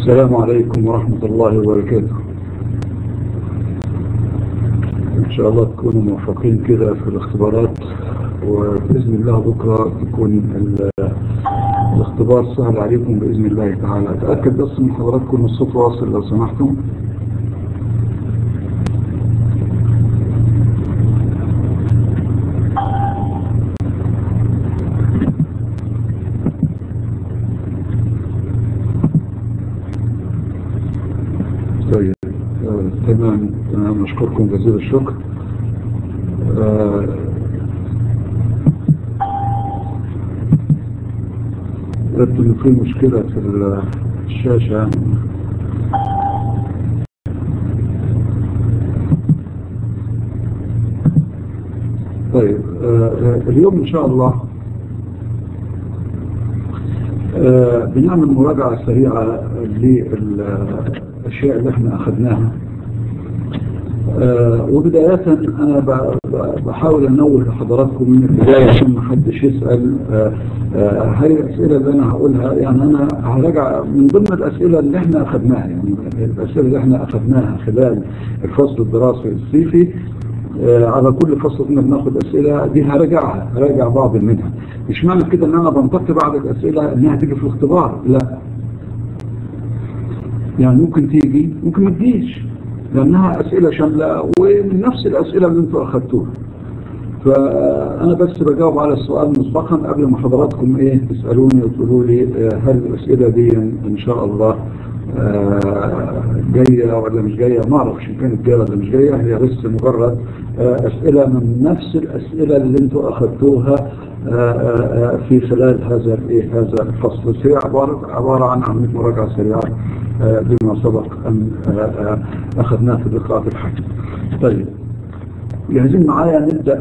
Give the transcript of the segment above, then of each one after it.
السلام عليكم ورحمة الله وبركاته إن شاء الله تكونوا موفقين كده في الاختبارات وبإذن الله بكرة يكون ال- الاختبار سهل عليكم بإذن الله تعالى أتأكد بس من حضراتكم الصوت واصل لو سمحتم طيب آه، تمام تمام أشكركم جزيل الشكر آه، يبدو إن في مشكلة في ال- الشاشة طيب آه، آه، اليوم إن شاء الله آه، بنعمل مراجعة سريعة للأشياء اللي احنا أخذناها آه، وبداية أنا ب- ب- بحاول أنوه لحضراتكم من البداية عشان ما حدش يسأل آه، آه، هاي الأسئلة اللي أنا هقولها يعني أنا هرجع من ضمن الأسئلة اللي احنا أخذناها يعني الأسئلة اللي احنا أخذناها خلال الفصل الدراسي الصيفي آه، على كل فصل كنا بناخد أسئلة دي هراجعها هراجع بعض منها مش معنى كده ان انا بنتقي بعض الأسئلة انها تيجي في الاختبار لا يعني ممكن تيجي ممكن ما تجيش لأنها أسئلة شاملة ومن نفس الأسئلة اللي انتوا أخذتوها فأنا بس بجاوب على السؤال مسبقا قبل ما حضراتكم إيه تسألوني وتقولوا لي آه، هل الأسئلة دي إن شاء الله آه، جاية ولا مش جاية ما أعرفش إن كانت جاية ولا مش جاية هي بس مجرد آه، أسئلة من نفس الأسئلة اللي انتوا أخذتوها آه، آه، آه، في خلال هذا الإيه هذا الفصل بس هي عبارة عبارة عن عملية مراجعة سريعة آه، بما سبق أن آه، آه، أخذناه في اللقاءات الحاجة طيب جاهزين معايا نبدأ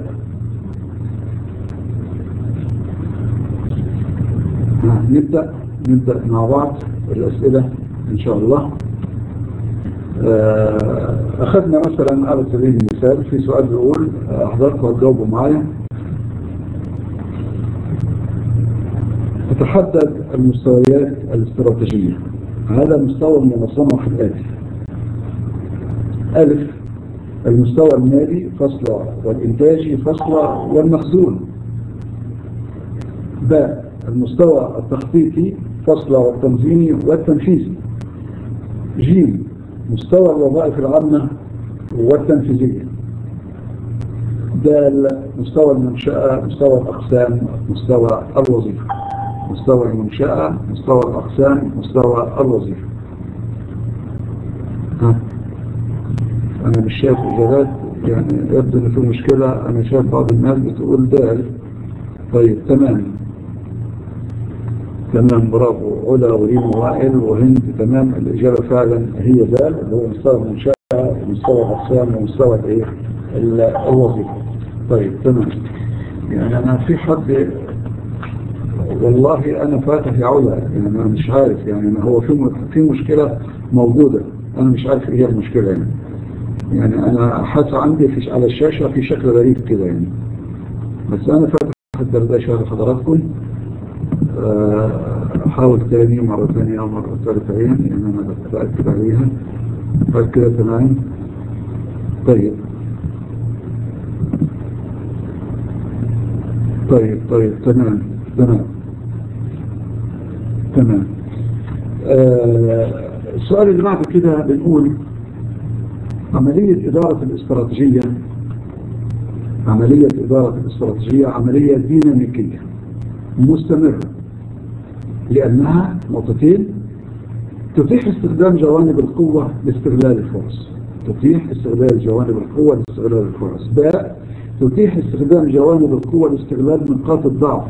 آه، نبدأ نبدأ مع بعض الأسئلة إن شاء الله آه، أخذنا مثلا على سبيل المثال في سؤال بيقول آه، حضرتك هتجاوبوا معايا تتحدد المستويات الاستراتيجية هذا المستوى المنظمة في الآتي ألف المستوى المالي فصلة والإنتاجي فصلة والمخزون باء المستوى التخطيطي فصلة والتنظيمي والتنفيذي جيم مستوى الوظائف العامة والتنفيذية دال مستوى المنشأة مستوى الأقسام مستوى الوظيفة مستوى المنشأة مستوى الأقسام مستوى الوظيفة ها أنا مش شايف إجابات يعني يبدو إن في مشكلة أنا شايف بعض الناس بتقول دال طيب تمام تمام برافو علا وريم وائل وهند تمام الإجابة فعلا هي دال اللي هو مستوى المنشأة ومستوى الأقسام ومستوى الإيه ال- الوظيفة طيب تمام يعني أنا في حد والله أنا فاتح يا علا يعني أنا مش عارف يعني أنا هو في م- في مشكلة موجودة أنا مش عارف إيه هي المشكلة يعني يعني أنا حاسس عندي في على الشاشة في شكل غريب كده يعني بس أنا فاتح الدردشة لحضراتكم آه، أحاول تاني مرة ثانية أو مرة ثالثة يعني أنا بتأكد عليها هل كده تمام طيب طيب طيب تمام تمام تمام آه، السؤال اللي بعد كده بنقول عملية إدارة الاستراتيجية عملية إدارة الاستراتيجية عملية ديناميكية مستمرة لأنها نقطتين تتيح استخدام جوانب القوة لاستغلال الفرص تتيح استغلال جوانب القوة لاستغلال الفرص باء تتيح استخدام جوانب القوة لاستغلال نقاط الضعف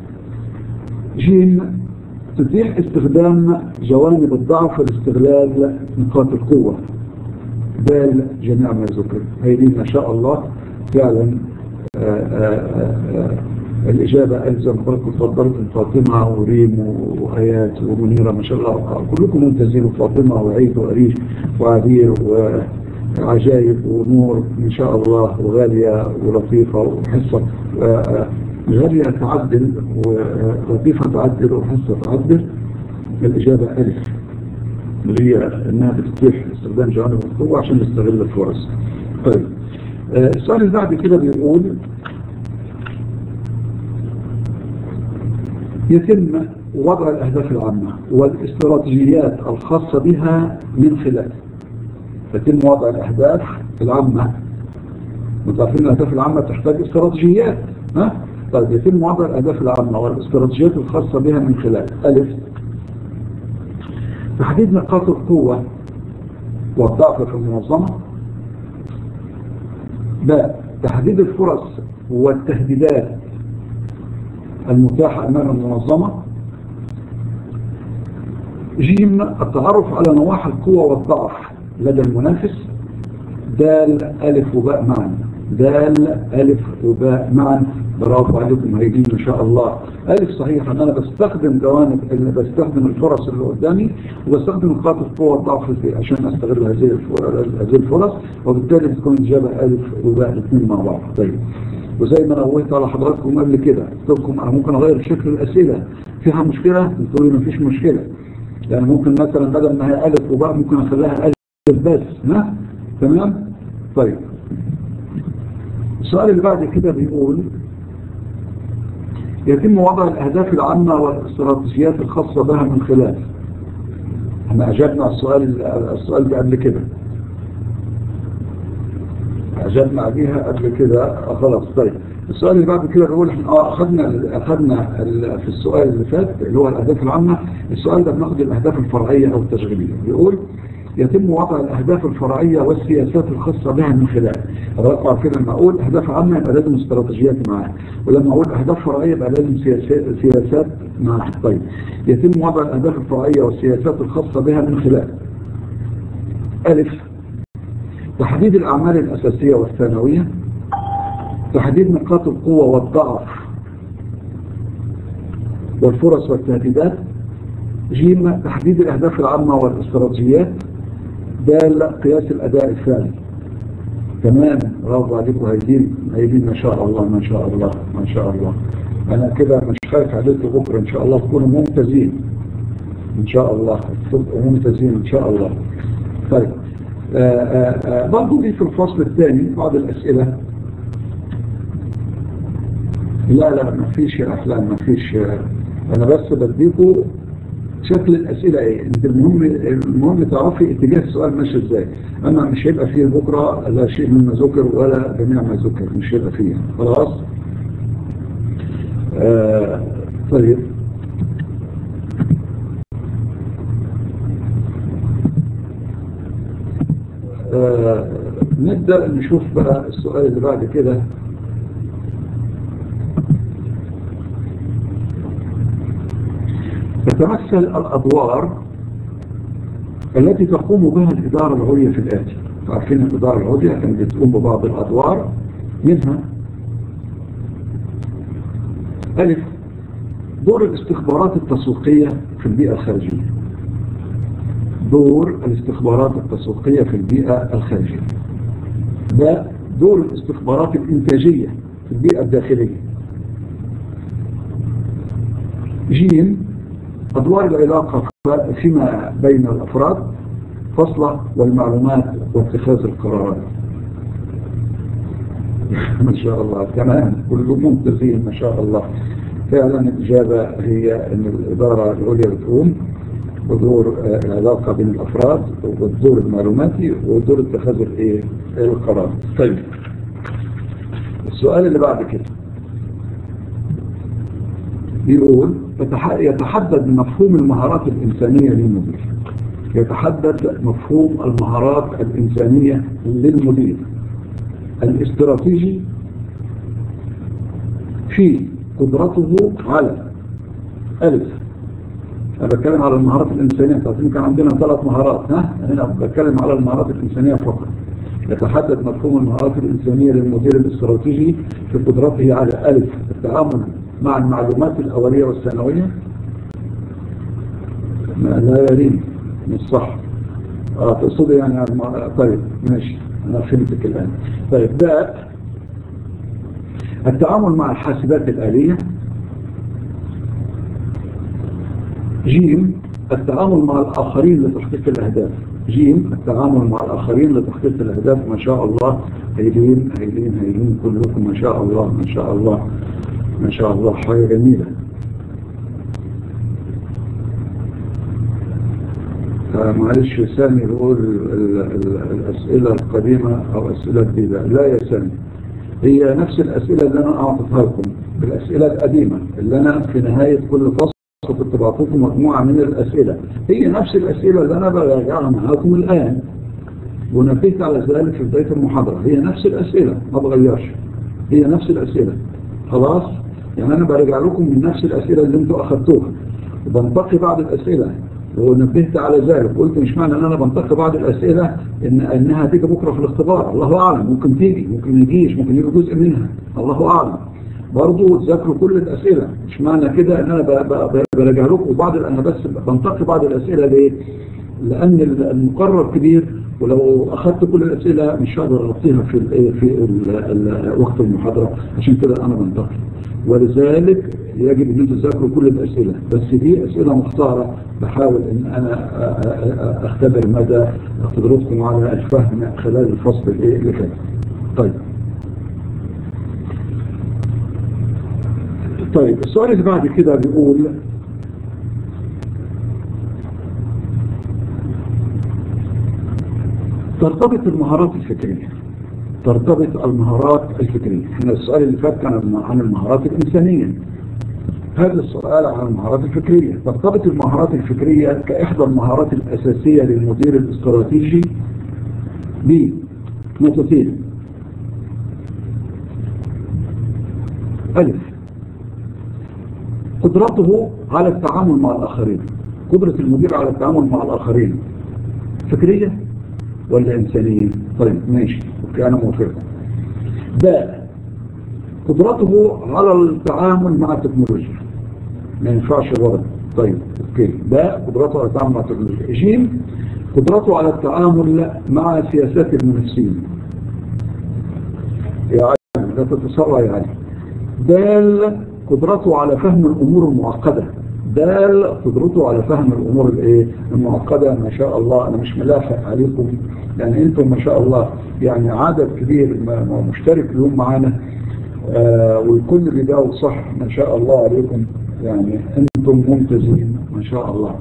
جيم تتيح استخدام جوانب الضعف لاستغلال نقاط القوة دال جميع ما ذكر هي دي ما شاء الله فعلا آآ آآ آآ الإجابة ألزم بركة تفضلت فاطمة وريم وآيات ومنيرة ما شاء الله كلكم ممتازين فاطمة وعيد وأريش وعبير وعجائب ونور إن شاء الله وغالية ولطيفة وحصة غالية تعدل ولطيفة تعدل وحصة تعدل الإجابة ألف اللي هي انها بتتيح استخدام جوانب القوة عشان نستغل الفرص طيب آه، السؤال اللي بعد كده بيقول يتم وضع الأهداف العامة والاستراتيجيات الخاصة بها من خلال يتم وضع الأهداف العامة متعرفين الأهداف العامة تحتاج استراتيجيات ها؟ طيب يتم وضع الأهداف العامة والاستراتيجيات الخاصة بها من خلال ألف تحديد نقاط القوة والضعف في المنظمة باء تحديد الفرص والتهديدات المتاحة أمام المنظمة جيم التعرف على نواحي القوة والضعف لدى المنافس دال ألف وباء معا دال ألف وباء معا برافو عليكم هيدين ما شاء الله ألف صحيح أن أنا بستخدم جوانب أنا بستخدم الفرص اللي قدامي وبستخدم نقاط القوة والضعف في عشان أستغل هذه هذه الفرص وبالتالي تكون الإجابة ألف وباء الاثنين مع بعض طيب وزي ما نوهت على حضراتكم قبل كده قلت لكم أنا ممكن أغير شكل الأسئلة فيها مشكلة تقولي ما فيش مشكلة يعني ممكن مثلا بدل ما هي ألف وباء ممكن أخليها ألف بس ها تمام طيب السؤال اللي بعد كده بيقول يتم وضع الأهداف العامة والاستراتيجيات الخاصة بها من خلال احنا أجبنا السؤال السؤال ده قبل كده أجبنا عليها قبل كده خلاص طيب السؤال اللي بعد كده بيقول احنا اه اخذنا اخذنا في السؤال اللي فات اللي هو الاهداف العامه السؤال ده بناخد الاهداف الفرعيه او التشغيليه بيقول يتم وضع الأهداف الفرعية والسياسات الخاصة بها من خلال حضراتكم عارفين لما أقول أهداف عامة يبقى لازم استراتيجيات معاها ولما أقول أهداف فرعية يبقى لازم سياسات, سياسات معاها طيب يتم وضع الأهداف الفرعية والسياسات الخاصة بها من خلال ألف تحديد الأعمال الأساسية والثانوية تحديد نقاط القوة والضعف والفرص والتهديدات جيم تحديد الأهداف العامة والاستراتيجيات دال قياس الأداء الفعلي تمام برافو عليكم هيدين هيدين ما شاء الله ما شاء الله ما شاء الله أنا كده مش خايف عليكم بكرة إن شاء الله تكونوا ممتازين إن شاء الله تبقوا ممتازين إن شاء الله طيب برضه دي في الفصل الثاني بعض الأسئلة لا لا ما فيش يا أحلام ما فيش أنا بس بديكم شكل الأسئلة ايه انت المهم المهم تعرفي اتجاه السؤال ماشي ازاي اما مش هيبقى فيه بكرة لا شيء مما ذكر ولا جميع ما ذكر مش هيبقى فيه خلاص آه طيب آه نبدأ نشوف بقى السؤال اللي بعد كده تتمثل الأدوار التي تقوم بها الإدارة العليا في الآتي عارفين الإدارة العليا كانت بتقوم ببعض الأدوار منها ألف دور الاستخبارات التسويقية في البيئة الخارجية دور الاستخبارات التسويقية في البيئة الخارجية ب دور الاستخبارات الإنتاجية في البيئة الداخلية جيم أدوار العلاقة فيما بين الأفراد فصلة والمعلومات واتخاذ القرارات ما شاء الله تمام كلهم ممتازين ما شاء الله فعلا الإجابة هي أن الإدارة العليا بتقوم ودور العلاقة بين الأفراد والدور المعلوماتي ودور اتخاذ القرار طيب السؤال اللي بعد كده بيقول يتحدد مفهوم المهارات الإنسانية للمدير يتحدد مفهوم المهارات الإنسانية للمدير الاستراتيجي في قدرته على ألف أنا بتكلم على المهارات الإنسانية تعرفين كان عندنا ثلاث مهارات ها أنا بتكلم على المهارات الإنسانية فقط يتحدد مفهوم المهارات الإنسانية للمدير الاستراتيجي في قدرته على ألف التعامل مع المعلومات الأولية والثانوية ما لا يريد مش صح اه تقصدي يعني طيب ماشي انا فهمتك الان طيب ده التعامل مع الحاسبات الآلية جيم التعامل مع الآخرين لتحقيق الأهداف جيم التعامل مع الآخرين لتحقيق الأهداف ما شاء الله هيلين هيلين هيلين كلكم ما شاء الله ما شاء الله ما شاء الله حاجة جميلة معلش سامي يقول الأسئلة القديمة أو أسئلة جديدة لا يا سامي هي نفس الأسئلة اللي أنا أعطيتها لكم الأسئلة القديمة اللي أنا في نهاية كل فصل كنت بعطيكم مجموعة من الأسئلة هي نفس الأسئلة اللي أنا براجعها معاكم الآن ونبهت على ذلك في بداية المحاضرة هي نفس الأسئلة ما بغيرش هي نفس الأسئلة خلاص يعني أنا برجع لكم من نفس الأسئلة اللي أنتوا أخذتوها وبنتقي بعض الأسئلة ونبهت على ذلك قلت مش معنى ان انا بنتقي بعض الاسئله ان انها تيجي بكره في الاختبار الله اعلم ممكن تيجي ممكن ما يجيش ممكن يجي جزء منها الله اعلم برضه تذاكروا كل الاسئله مش معنى كده ان انا براجع لكم بعض انا بس بنتقي بعض الاسئله ليه؟ لان المقرر كبير ولو اخذت كل الاسئله مش هقدر اغطيها في ال في ال وقت المحاضره عشان كده انا بنتقي ولذلك يجب ان انتم تذاكروا كل الاسئله بس دي اسئله مختاره بحاول ان انا اختبر مدى قدرتكم على الفهم خلال الفصل اللي فات طيب طيب السؤال اللي بعد كده بيقول ترتبط المهارات الفكرية ترتبط المهارات الفكرية احنا السؤال اللي فات كان عن المهارات الإنسانية هذا السؤال عن المهارات الفكرية ترتبط المهارات الفكرية كإحدى المهارات الأساسية للمدير الاستراتيجي بنقطتين ألف قدرته على التعامل مع الآخرين قدرة المدير على التعامل مع الآخرين فكرية ولا إنسانية طيب ماشي اوكي أنا موافق باء قدرته على التعامل مع التكنولوجيا ما ينفعش غلط طيب اوكي باء قدرته على التعامل مع التكنولوجيا جيم قدرته على التعامل مع سياسات المنافسين يعني لا تتسرع يعني دال قدرته على فهم الأمور المعقدة دال قدرته على فهم الأمور الايه المعقدة ما شاء الله أنا مش ملاحق عليكم يعني أنتم ما شاء الله يعني عدد كبير مشترك اليوم معانا آه والكل بيجاوب صح ما شاء الله عليكم يعني أنتم ممتازين ما شاء الله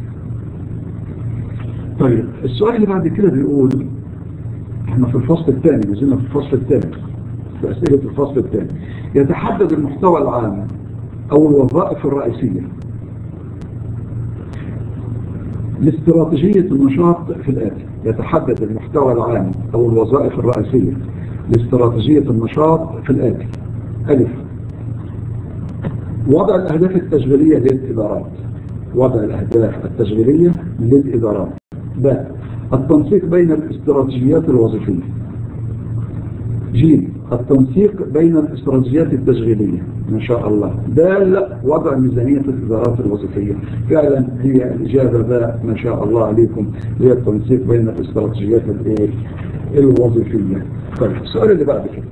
طيب السؤال اللي بعد كده بيقول احنا في الفصل الثاني نزلنا في الفصل الثاني في أسئلة الفصل الثاني يتحدد المحتوى العام أو الوظائف الرئيسية لاستراتيجية النشاط في الآتي يتحدد المحتوى العام أو الوظائف الرئيسية لاستراتيجية النشاط في الآتي ألف وضع الأهداف التشغيلية للإدارات وضع الأهداف التشغيلية للإدارات ب التنسيق بين الاستراتيجيات الوظيفية جيم التنسيق بين الاستراتيجيات التشغيلية ما شاء الله دال وضع ميزانية الإدارات الوظيفية فعلا هي الإجابة ذا ما شاء الله عليكم هي التنسيق بين الاستراتيجيات الوظيفية طيب السؤال اللي بعد كده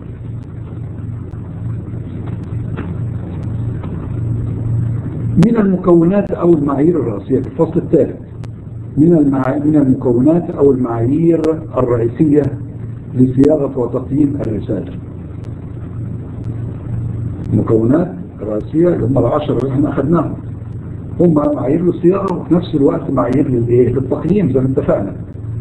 من المكونات أو المعايير الرئيسية في الفصل الثالث من من المكونات أو المعايير الرئيسية لصياغة وتقييم الرسالة مكونات رئيسية هم العشر اللي احنا أخذناهم هم معايير للصياغة وفي نفس الوقت معايير للإيه؟ للتقييم زي ما اتفقنا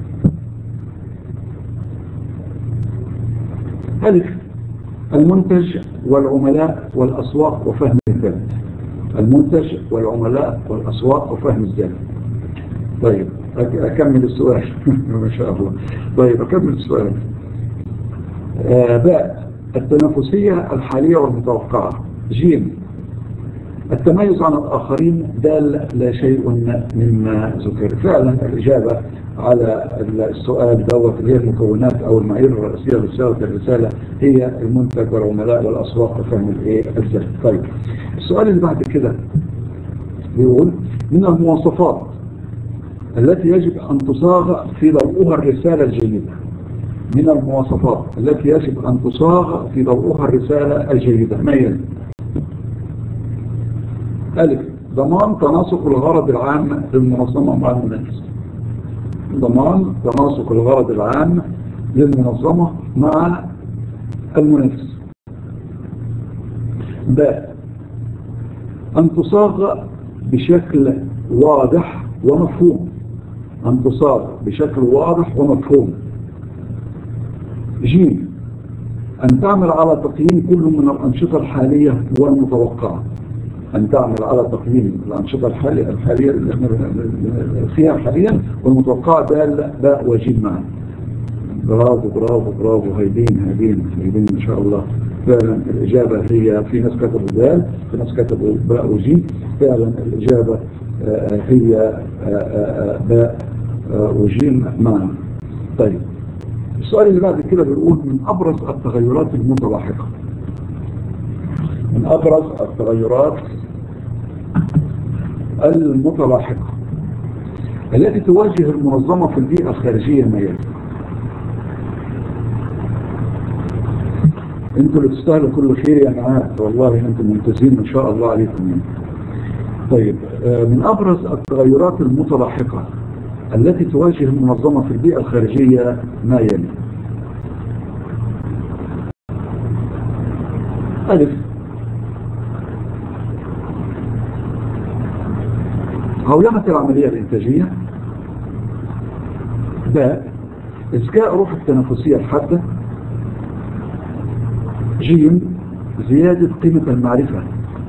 ألف المنتج والعملاء والأسواق وفهم الذات المنتج والعملاء والأسواق وفهم الذات طيب أكمل السؤال ما شاء الله طيب أكمل السؤال آه باء التنافسية الحالية والمتوقعة جيم التميز عن الآخرين دال لا شيء مما ذكر فعلا الإجابة على السؤال دوت اللي هي المكونات أو المعايير الرئيسية لصياغة الرسالة هي المنتج والعملاء والأسواق وفهم الإيه الذات طيب السؤال اللي بعد كده بيقول من المواصفات التي يجب أن تصاغ في ضوءها الرسالة الجيدة من المواصفات التي يجب أن تصاغ في ضوءها الرسالة الجيدة ما يلي ألف ضمان تناسق الغرض العام للمنظمة مع المنافس ضمان تناسق الغرض العام للمنظمة مع المنافس ب أن تصاغ بشكل واضح ومفهوم أن تصاغ بشكل واضح ومفهوم ج أن تعمل على تقييم كل من الأنشطة الحالية والمتوقعة أن تعمل على تقييم الأنشطة الحالية الحالية اللي احنا فيها حاليا والمتوقعة ده باء وجيم معا برافو برافو برافو هيدين هيدين هيدين إن شاء الله فعلا الإجابة هي في ناس كتبوا دال في ناس كتبوا باء وجيم فعلا الإجابة هي باء وجيم معا طيب السؤال اللي بعد كده بيقول من أبرز التغيرات المتلاحقة من أبرز التغيرات المتلاحقة التي تواجه المنظمة في البيئة الخارجية ما يلي انتوا اللي تستاهلوا كل خير يا جماعه والله انتم ممتازين ان شاء الله عليكم يعني. طيب من ابرز التغيرات المتلاحقه التي تواجه المنظمه في البيئه الخارجيه ما يلي الف هولمة العملية الإنتاجية باء إزكاء روح التنافسية الحادة جيم زيادة قيمة المعرفة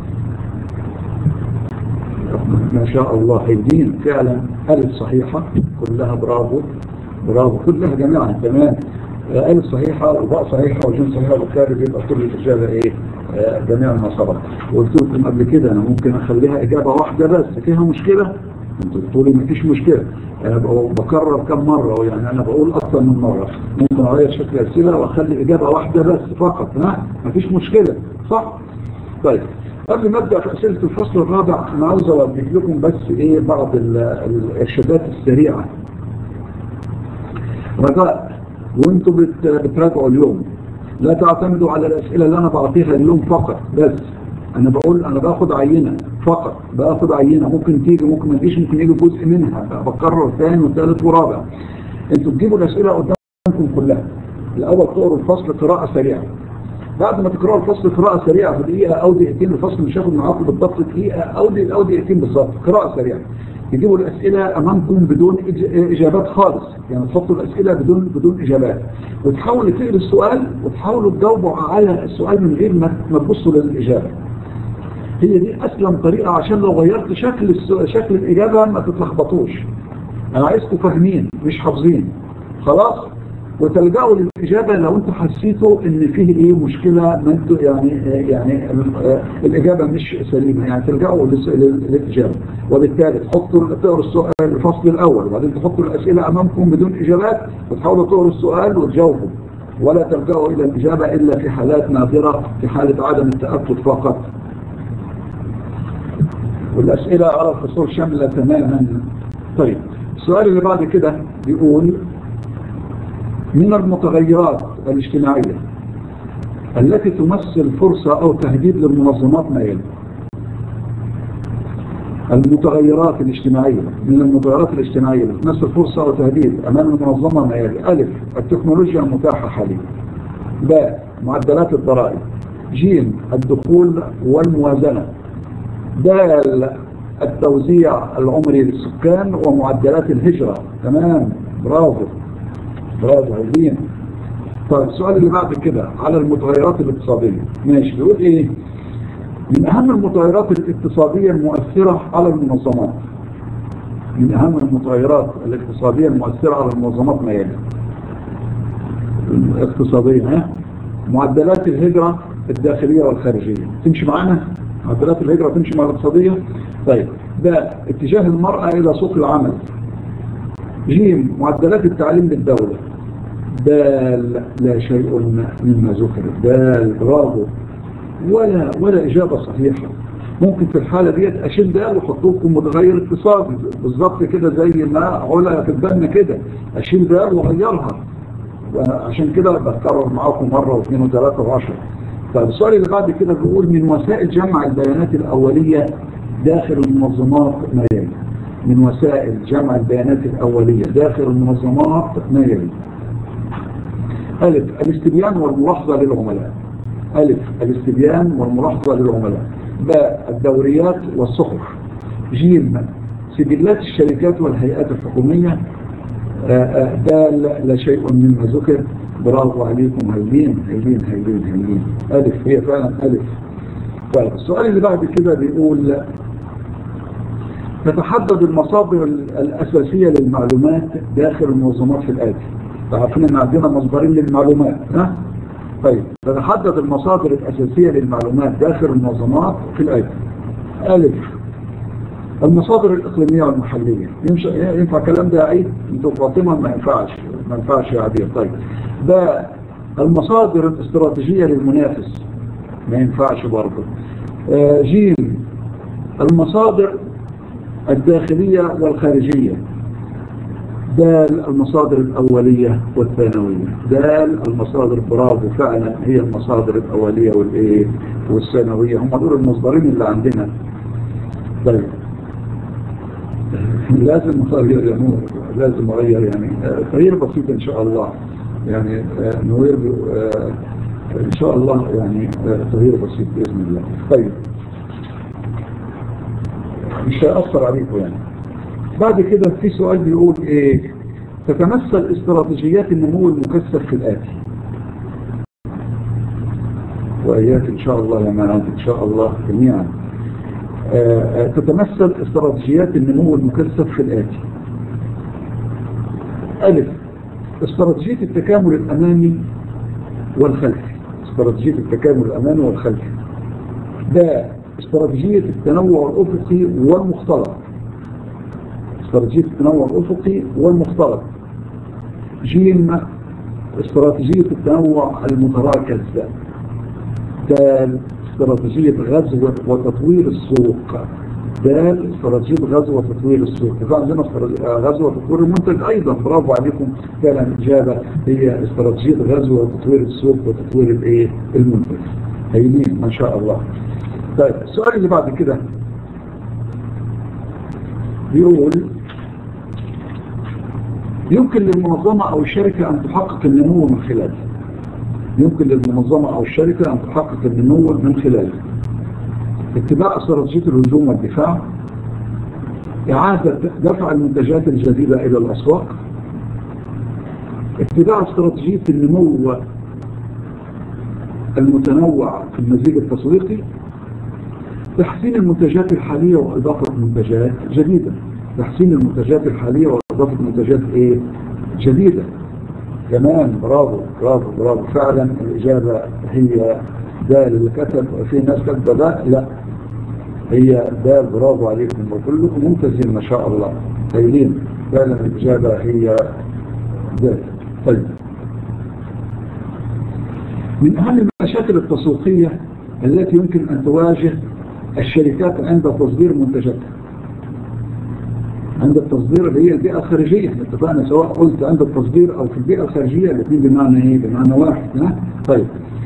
ما شاء الله هيدين فعلا ألف صحيحة كلها برافو برافو كلها جميعا تمام ألف صحيحة وباء صحيحة وجيم صحيحة وبالتالي يبقى كل الإجابة إيه جميع ما سبق وقلت لكم قبل كده أنا ممكن أخليها إجابة واحدة بس فيها مشكلة انتوا بتقولوا مفيش مشكلة أنا بكرر كم مرة يعني أنا بقول أكثر من مرة ممكن أغير شكل الأسئلة وأخلي إجابة واحدة بس فقط ها مفيش مشكلة صح؟ طيب قبل ما أبدأ في أسئلة الفصل الرابع أنا عاوز أوضح لكم بس إيه بعض الإرشادات السريعة رجاء وانتوا بتراجعوا اليوم لا تعتمدوا على الأسئلة اللي أنا بعطيها اليوم فقط بس أنا بقول أنا باخد عينة فقط باخد عينة ممكن تيجي ممكن ما تجيش ممكن يجي جزء منها بكرر ثاني وثالث ورابع انتوا تجيبوا الأسئلة قدامكم كلها الأول تقروا الفصل قراءة سريعة بعد ما تقرأوا الفصل قراءة سريعة في دقيقة أو دقيقتين الفصل مش هياخد معاكم بالضبط دقيقة أو دقيقة أو دقيقتين بالظبط قراءة سريعة يجيبوا الأسئلة أمامكم بدون إجابات خالص يعني تحطوا الأسئلة بدون بدون إجابات وتحاولوا تقروا السؤال وتحاولوا تجاوبوا على السؤال من غير ما تبصوا للإجابة هي دي أسلم طريقة عشان لو غيرت شكل شكل الإجابة ما تتلخبطوش أنا عايزكم فاهمين مش حافظين خلاص وتلجأوا للإجابة لو أنتم حسيتوا إن فيه إيه مشكلة ما أنتوا يعني يعني الإجابة مش سليمة يعني تلجأوا للإجابة وبالتالي تحطوا تقروا السؤال الفصل الأول وبعدين تحطوا الأسئلة أمامكم بدون إجابات وتحاولوا تقروا السؤال وتجاوبوا ولا تلجأوا إلى الإجابة إلا في حالات نادرة في حالة عدم التأكد فقط والأسئلة أرى الفصول شاملة تماما طيب السؤال اللي بعد كده بيقول من المتغيرات الاجتماعية التي تمثل فرصة أو تهديد للمنظمات ما يلي المتغيرات الاجتماعية من المتغيرات الاجتماعية التي تمثل فرصة أو تهديد أمام المنظمة ما يلي ألف التكنولوجيا المتاحة حاليا باء معدلات الضرائب جيم الدخول والموازنة دال التوزيع العمري للسكان ومعدلات الهجرة تمام برافو برافو عايزين طيب السؤال اللي بعد كده على المتغيرات الاقتصادية ماشي بيقول ايه من اهم المتغيرات الاقتصادية المؤثرة على المنظمات من اهم المتغيرات الاقتصادية المؤثرة على المنظمات ما يلي الاقتصادية ها معدلات الهجرة الداخلية والخارجية تمشي معانا معدلات الهجرة تمشي مع الاقتصادية طيب ده اتجاه المرأة إلى سوق العمل جيم معدلات التعليم للدولة دال لا شيء مما ذكر دال برافو ولا ولا إجابة صحيحة ممكن في الحالة ديت أشيل دال وأحط لكم متغير اقتصادي بالظبط كده زي ما علا في البن كده أشيل دال وأغيرها عشان كده بتكرر معاكم مرة واثنين وثلاثة وعشرة طيب السؤال اللي بعد كده بيقول من وسائل جمع البيانات الأولية داخل المنظمات ما يلي من وسائل جمع البيانات الأولية داخل المنظمات ما يلي ألف الاستبيان والملاحظة للعملاء ألف الاستبيان والملاحظة للعملاء باء الدوريات والصحف جيم سجلات الشركات والهيئات الحكومية دال لا شيء مما ذكر برافو عليكم هيلين هيلين هيلين هيلين ألف هي فعلا ألف طيب السؤال اللي بعد كده بيقول تتحدد المصادر الأساسية للمعلومات داخل المنظمات في الآتي تعرفين ان عندنا مصدرين للمعلومات ها؟ طيب تتحدد المصادر الأساسية للمعلومات داخل المنظمات في الآتي ألف المصادر الإقليمية والمحلية ينفع الكلام ده عيد انتوا فاطمة ما ينفعش ما ينفعش يا عبير طيب ده المصادر الاستراتيجية للمنافس ما ينفعش برضه آه جيم المصادر الداخلية والخارجية دال المصادر الأولية والثانوية دال المصادر برافو فعلا هي المصادر الأولية والإيه والثانوية هم دول المصدرين اللي عندنا طيب لازم أغير يا نور لازم أغير يعني تغيير بسيط إن شاء الله يعني نوير إن شاء الله يعني تغيير بسيط بإذن الله طيب مش هيأثر عليكم يعني بعد كده في سؤال بيقول ايه تتمثل استراتيجيات النمو المكثف في الآتي وإياك إن شاء الله يا معاد إن شاء الله جميعا آه تتمثل استراتيجيات النمو المكثف في الآتي ألف استراتيجية التكامل الأمامي والخلفي استراتيجية التكامل الأمامي والخلفي باء استراتيجية التنوع الأفقي والمختلط استراتيجية التنوع الأفقي والمختلط جيم استراتيجية التنوع المتراكز دال استراتيجية غزو وتطوير السوق دال استراتيجية غزو وتطوير السوق إذا عندنا غزو وتطوير المنتج أيضا برافو عليكم فعلا الإجابة هي استراتيجية غزو وتطوير السوق وتطوير الإيه المنتج هينين ما شاء الله طيب السؤال اللي بعد كده بيقول يمكن للمنظمة أو الشركة أن تحقق النمو من خلاله يمكن للمنظمة أو الشركة أن تحقق النمو من خلاله اتباع استراتيجية الهجوم والدفاع إعادة دفع المنتجات الجديدة إلى الأسواق اتباع استراتيجية النمو المتنوع في المزيج التسويقي تحسين المنتجات الحالية وإضافة منتجات جديدة تحسين المنتجات الحالية وإضافة منتجات إيه؟ جديدة كمان برافو برافو برافو فعلا الإجابة هي دال اللي كتب في ناس كتب ده لا هي دال برافو عليكم وكلكم ممتازين ما شاء الله هايلين فعلا الإجابة هي دال طيب من أهم المشاكل التسويقية التي يمكن أن تواجه الشركات عند تصدير منتجاتها عند التصدير اللي هي البيئة الخارجية اتفقنا سواء قلت عند التصدير أو في البيئة الخارجية الاثنين بمعنى ايه بمعنى واحد ها؟ طيب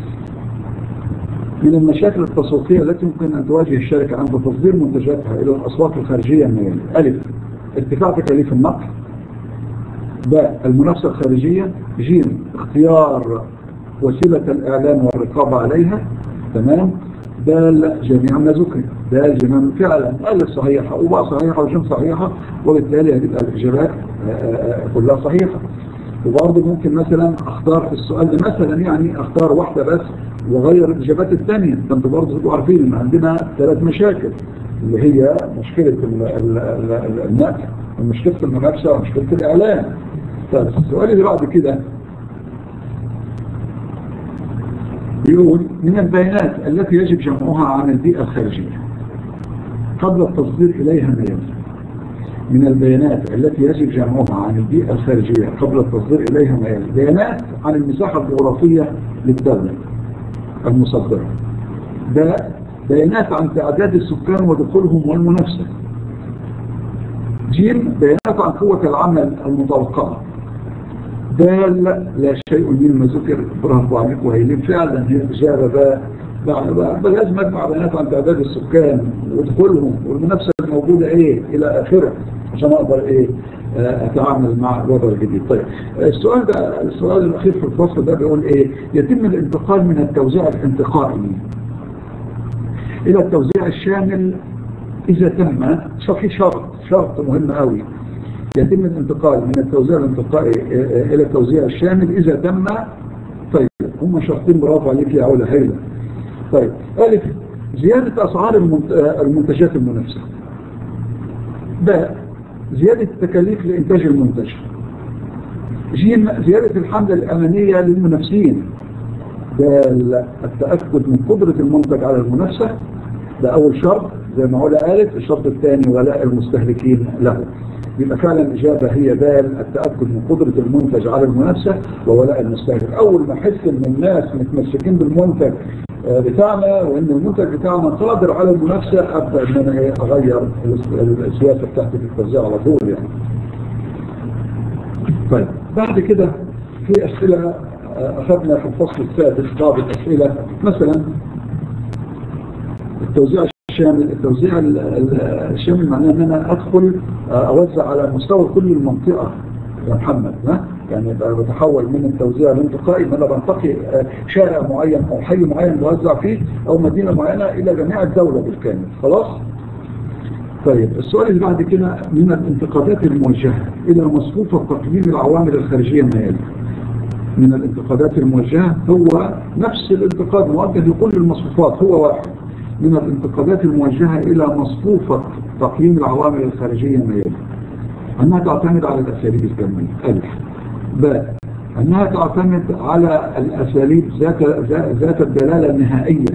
من المشاكل التسويقية التي يمكن أن تواجه الشركة عند تصدير منتجاتها إلى الأسواق الخارجية من ألف ارتفاع تكاليف النقل باء المنافسة الخارجية جيم اختيار وسيلة الإعلان والرقابة عليها تمام دال جميع ما ذكر دال جميع فعلا قال صحيحة وبقى صحيحة وجم صحيحة وبالتالي هتبقى الإجابات كلها صحيحة وبرضه ممكن مثلا اختار في السؤال ده مثلا يعني اختار واحدة بس وغير الإجابات الثانية فانتوا برضه تبقوا عارفين ان عندنا ثلاث مشاكل اللي هي مشكلة النقل ومشكلة المنافسة ومشكلة الإعلان طيب السؤال اللي بعد كده بيقول من البيانات التي يجب جمعها عن البيئة الخارجية قبل التصدير إليها ما يلزم من البيانات التي يجب جمعها عن البيئة الخارجية قبل التصدير إليها ما يلزم بيانات عن المساحة الجغرافية للدولة المصدرة ده بيانات عن تعداد السكان ودخولهم والمنافسة جيم بيانات عن قوة العمل المتوقعة دال لا شيء مما ذكر برافو عليك وهيلين فعلا هي الإجابة بقى بقى لازم اجمع بيانات عن تعداد السكان ودخولهم والمنافسة الموجودة ايه الى اخره عشان اقدر ايه اتعامل مع الوضع الجديد طيب السؤال ده السؤال الاخير في الفصل ده بيقول ايه يتم الانتقال من التوزيع الانتقائي الى التوزيع الشامل اذا تم في شرط شرط مهم قوي يتم الانتقال من التوزيع الانتقائي الى التوزيع الشامل اذا تم طيب هم شرطين برافو عليك يا علا هيلا طيب ألف زيادة أسعار المنتجات المنافسة باء زيادة التكاليف لإنتاج المنتج جيم زيادة الحملة الأمانية للمنافسين ده التأكد من قدرة المنتج على المنافسة ده أول شرط زي ما علا قالت الشرط الثاني ولاء المستهلكين له يبقى فعلا الإجابة هي بال التأكد من قدرة المنتج على المنافسة وولاء المستهلك أول ما أحس إن الناس متمسكين بالمنتج بتاعنا وإن المنتج بتاعنا قادر على المنافسة أبدأ إن أنا أغير السياسة بتاعتي في التوزيع على طول يعني. طيب بعد كده في أسئلة أخذنا في الفصل السادس بعض الأسئلة مثلا التوزيع الشامل التوزيع الشامل معناه ان انا ادخل اوزع على مستوى كل المنطقة يا محمد ها يعني بتحول من التوزيع الانتقائي ان انا بنتقي شارع معين او حي معين بوزع فيه او مدينة معينة الى جميع الدولة بالكامل خلاص طيب السؤال اللي بعد كده من الانتقادات الموجهة الى مصفوفة تقييم العوامل الخارجية ما يلي من الانتقادات الموجهة هو نفس الانتقاد موجه لكل المصفوفات هو واحد من الانتقادات الموجهة إلى مصفوفة تقييم العوامل الخارجية ما يلي أنها تعتمد على الأساليب الكمية ألف باء أنها تعتمد على الأساليب ذات, ذات الدلالة النهائية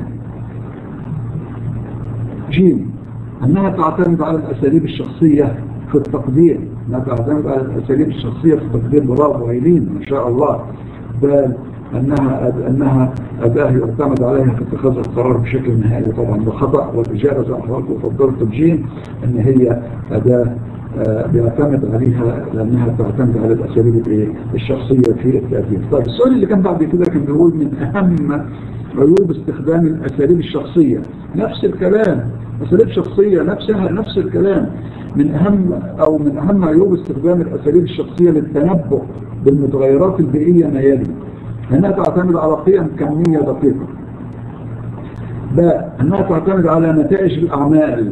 جيم أنها تعتمد على الأساليب الشخصية في التقدير أنها تعتمد على الأساليب الشخصية في التقدير برافو هايلين ما شاء الله بل أنها أنها أداة يعتمد عليها في اتخاذ القرار بشكل نهائي طبعا بخطأ والإجابة زي ما حضرتك فضلت بجين أن هي أداة بيعتمد عليها لأنها تعتمد على الأساليب الشخصية في التأثير طيب السؤال اللي كان بعد كده كان بيقول من أهم عيوب استخدام الأساليب الشخصية نفس الكلام أساليب شخصية نفسها نفس الكلام من أهم أو من أهم عيوب استخدام الأساليب الشخصية للتنبؤ بالمتغيرات البيئية ما يلي أنها تعتمد على قيم كمية دقيقة باء أنها تعتمد على نتائج الأعمال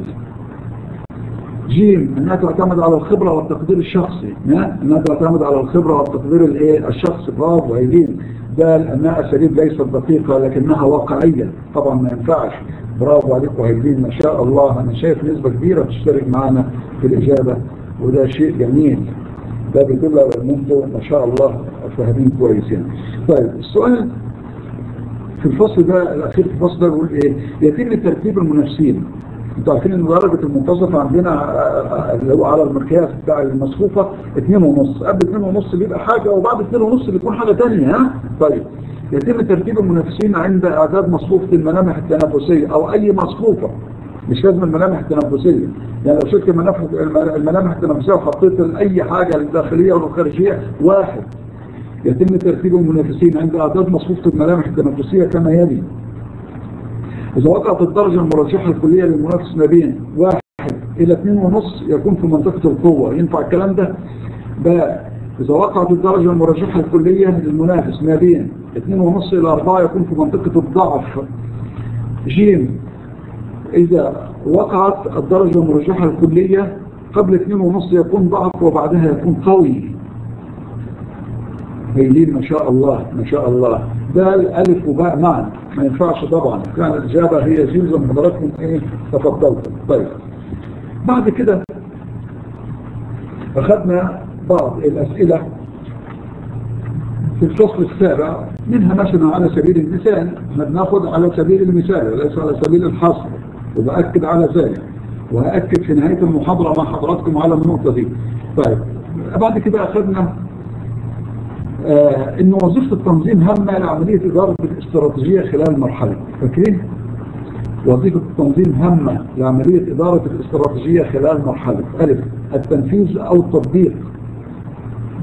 جيم أنها تعتمد على الخبرة والتقدير الشخصي أنها تعتمد على الخبرة والتقدير الايه الشخصي برافو هيدين ده أنها أساليب ليست دقيقة لكنها واقعية طبعا ما ينفعش برافو عليكم هيدين ما شاء الله أنا شايف نسبة كبيرة تشترك معنا في الإجابة وده شيء جميل ده بيدل على ان انتم ما شاء الله فاهمين كويس يعني. طيب السؤال في الفصل ده الاخير في الفصل ده بيقول ايه؟ يتم ترتيب المنافسين. انتوا عارفين ان درجه المنتصف عندنا اللي هو على المقياس بتاع المصفوفه 2 ونص، قبل 2 ونص بيبقى حاجه وبعد 2 ونص بيكون حاجه ثانيه ها؟ طيب يتم ترتيب المنافسين عند اعداد مصفوفه الملامح التنافسيه او اي مصفوفه مش لازم الملامح التنافسية يعني لو شلت الملامح التنافسية وحطيت أي حاجة الداخلية والخارجية واحد يتم ترتيب المنافسين عند أعداد مصفوفة الملامح التنافسية كما يلي إذا وقعت الدرجة المرشحة الكلية للمنافس ما بين واحد إلى اثنين ونص يكون في منطقة القوة ينفع الكلام ده؟ بقى إذا وقعت الدرجة المرشحة الكلية للمنافس ما بين اثنين ونص إلى أربعة يكون في منطقة الضعف جيم إذا وقعت الدرجة المرجحة الكلية قبل اثنين ونص يكون ضعف وبعدها يكون قوي هيلين ما شاء الله ما شاء الله ده الألف وباء معا ما ينفعش طبعا كان الإجابة هي جيل زي ما حضراتكم إيه تفضلتم طيب بعد كده أخذنا بعض الأسئلة في الفصل السابع منها مثلا على سبيل المثال احنا بناخد على سبيل المثال وليس على سبيل الحصر وبأكد على ذلك وهأكد في نهاية المحاضرة مع حضراتكم على النقطة دي طيب بعد كده أخذنا آه إن وظيفة التنظيم هامة لعملية إدارة الاستراتيجية خلال المرحلة فاكرين؟ وظيفة التنظيم هامة لعملية إدارة الاستراتيجية خلال مرحلة ألف التنفيذ أو التطبيق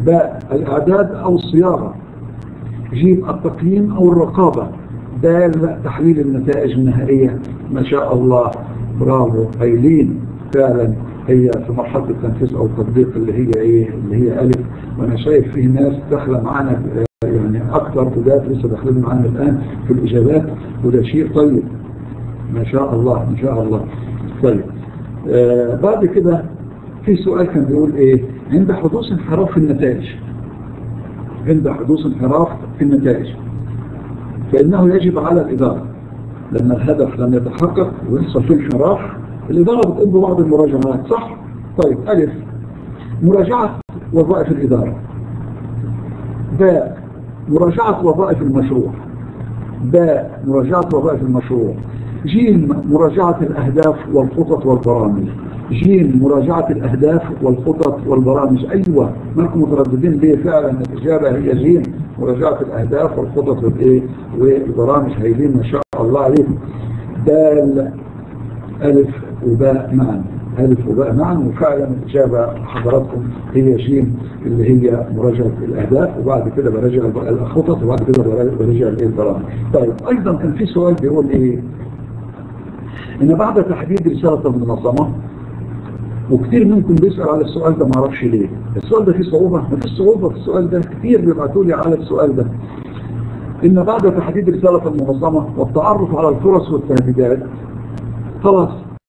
باء الإعداد أو الصياغة جيم التقييم أو الرقابة دال تحليل النتائج النهائية ما شاء الله برافو أيلين فعلا هي في مرحلة التنفيذ أو التطبيق اللي هي إيه اللي هي ألف وأنا شايف فيه ناس داخلة معانا يعني أكثر بداية لسه داخلين معانا الآن في الإجابات وده شيء طيب ما شاء الله ما شاء الله طيب آه بعد كده في سؤال كان بيقول إيه عند حدوث انحراف في النتائج عند حدوث انحراف في النتائج فإنه يجب على الإدارة لما الهدف لم يتحقق ويحصل فيه انحراف الإدارة بتقوم ببعض المراجعات صح؟ طيب ألف مراجعة وظائف الإدارة باء مراجعة وظائف المشروع باء مراجعة وظائف المشروع جيم مراجعة الأهداف والخطط والبرامج جيم مراجعة الأهداف والخطط والبرامج أيوة مالكم مترددين ليه فعلا الإجابة هي جيم مراجعة الأهداف والخطط والإيه والبرامج هيلين ما شاء الله عليكم دال ألف وباء معا ألف وباء معا وفعلا الإجابة حضراتكم هي جيم اللي هي مراجعة الأهداف وبعد كده براجع الخطط وبعد كده براجع البرامج طيب أيضا كان في سؤال بيقول إيه إن بعد تحديد رسالة المنظمة وكثير منكم بيسأل على السؤال ده ما اعرفش ليه السؤال ده فيه صعوبة ما فيش صعوبة في السؤال ده كثير بيبعتوا لي على السؤال ده إن بعد تحديد رسالة المنظمة والتعرف على الفرص والتهديدات خلاص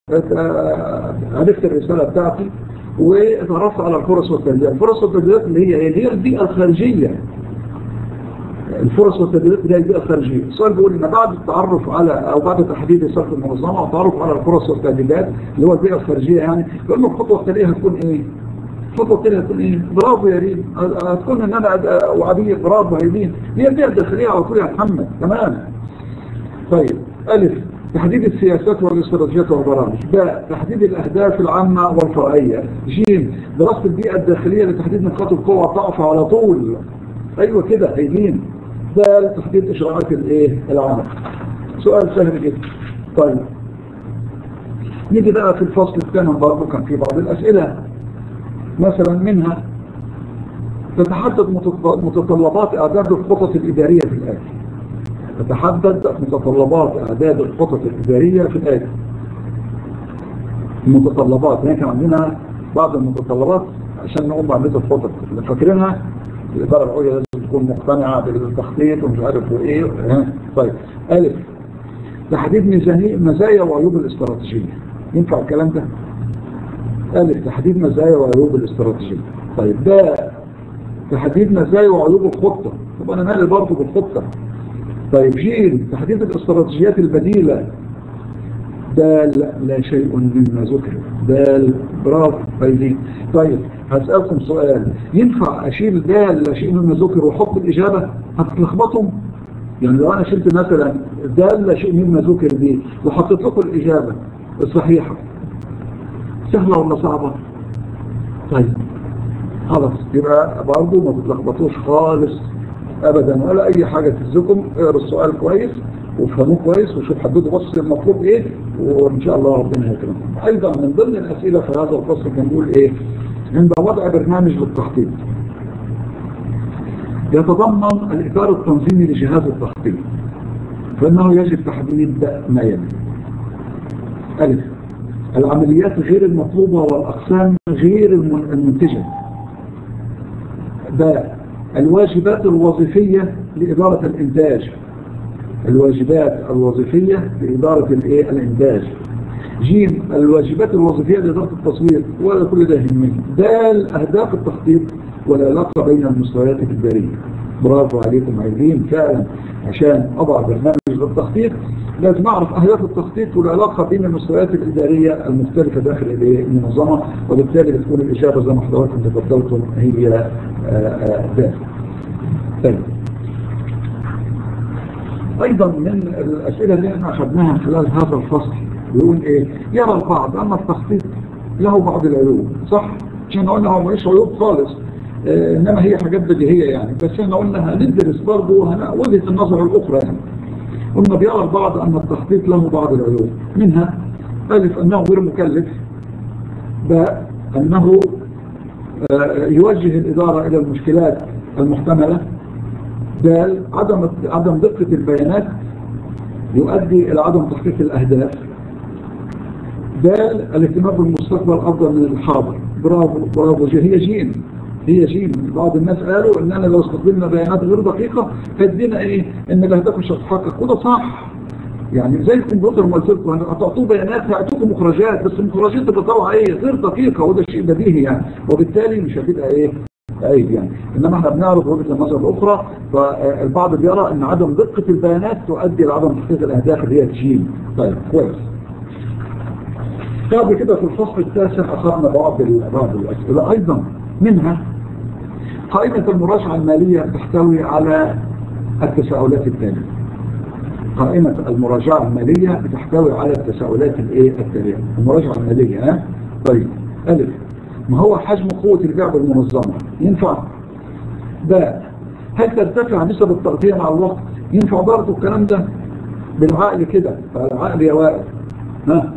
عرفت الرسالة بتاعتي واتعرفت على الفرص والتهديدات الفرص والتهديدات اللي هي اللي هي البيئة الخارجية الفرص والتدريبات اللي هي البيئة الخارجية السؤال بيقول ان بعد التعرف على او بعد تحديد رسالة المنظمة والتعرف على الفرص والتهديدات اللي هو البيئة الخارجية يعني يقول له الخطوة التالية هتكون ايه؟ الخطوة التالية هتكون ايه؟ برافو يا ريم هتكون ان انا وعبير برافو يا ريم هي البيئة الداخلية على طول يا محمد تمام طيب ألف تحديد السياسات والاستراتيجيات والبرامج باء تحديد الأهداف العامة والفرعية جيم دراسة البيئة الداخلية لتحديد نقاط القوة والضعف على طول أيوة كده هيلين ده تحديد إجراءات الايه العمل سؤال سهل جدا طيب نيجي بقى في الفصل الثاني برضه كان في بعض الأسئلة مثلا منها تتحدد متطلبات إعداد الخطط الإدارية في الآية تتحدد متطلبات إعداد الخطط الإدارية في الآية المتطلبات يعني كان عندنا بعض المتطلبات عشان نقوم بعملية الخطط اللي فاكرينها الإدارة العليا لازم تكون مقتنعة بالتخطيط ومش عارف وإيه طيب ألف تحديد ميزانية مزايا وعيوب الاستراتيجية ينفع الكلام ده؟ ألف تحديد مزايا وعيوب الاستراتيجية طيب ده تحديد مزايا وعيوب الخطة طب أنا مالي برضه بالخطة طيب جيل تحديد الاستراتيجيات البديلة دال لا شيء مما ذكر دال برافو طيب طيب هسألكم سؤال ينفع أشيل دال لا شيء مما ذكر وحط الإجابة هتتلخبطهم يعني لو أنا شلت مثلا دال لا شيء مما ذكر دي وحطيت لكم الإجابة الصحيحة سهلة ولا صعبة طيب خلاص يبقى برضه ما تتلخبطوش خالص ابدا ولا اي حاجة تهزكم اقروا السؤال كويس وافهموه كويس وشوف حددوا بص المطلوب ايه وان شاء الله ربنا يكرمكم ايضا من ضمن الاسئله في هذا الفصل كان بيقول ايه عند وضع برنامج للتخطيط يتضمن الاطار التنظيمي لجهاز التخطيط فانه يجب تحديد ما يلي الف العمليات غير المطلوبه والاقسام غير المنتجه باء الواجبات الوظيفية لإدارة الإنتاج الواجبات الوظيفية لإدارة الإيه الإنتاج جيم الواجبات الوظيفية لإدارة التصوير ولا كل ده يهمني دال أهداف التخطيط والعلاقة بين المستويات الإدارية برافو عليكم عايزين فعلا عشان أضع برنامج للتخطيط لازم أعرف أهداف التخطيط والعلاقة بين المستويات الإدارية المختلفة داخل المنظمة وبالتالي بتكون الإجابة زي ما حضراتكم تفضلتم هي ده طيب أيضا من الأسئلة اللي احنا أخذناها خلال هذا الفصل بيقول إيه يرى البعض أن التخطيط له بعض العيوب صح؟ عشان قلنا هو مش عيوب خالص اه إنما هي حاجات بديهية يعني بس احنا قلنا هندرس برضه وجهة النظر الأخرى يعني قلنا بيرى البعض أن التخطيط له بعض العيوب منها ألف أنه غير مكلف باء أنه يوجه الإدارة إلى المشكلات المحتملة دال عدم عدم دقة البيانات يؤدي إلى عدم تحقيق الأهداف دال الاهتمام بالمستقبل أفضل من الحاضر برافو برافو هي جيم هي جيم بعض الناس قالوا ان انا لو استخدمنا بيانات غير دقيقة هيدينا ايه ان الاهداف مش هتتحقق وده صح يعني زي الكمبيوتر ما قلت لكم هتعطوه بيانات هيعطوكم مخرجات بس المخرجات تبقى طالعه ايه غير دقيقه وده شيء بديهي يعني وبالتالي مش هتبقى ايه عيب يعني انما احنا بنعرض وجهه النظر الاخرى فالبعض بيرى ان عدم دقه البيانات تؤدي لعدم تحقيق الاهداف اللي هي تجيب طيب كويس بعد كده في الفصل التاسع اخذنا بعض بعض الاسئله ايضا منها قائمه المراجعه الماليه تحتوي على التساؤلات التاليه قائمة المراجعة المالية بتحتوي على التساؤلات الايه التالية المراجعة المالية ها طيب ألف ما هو حجم قوة البيع بالمنظمة ينفع باء هل ترتفع نسب التغطية مع الوقت ينفع برضه الكلام ده بالعقل كده فالعقل يا وائل ها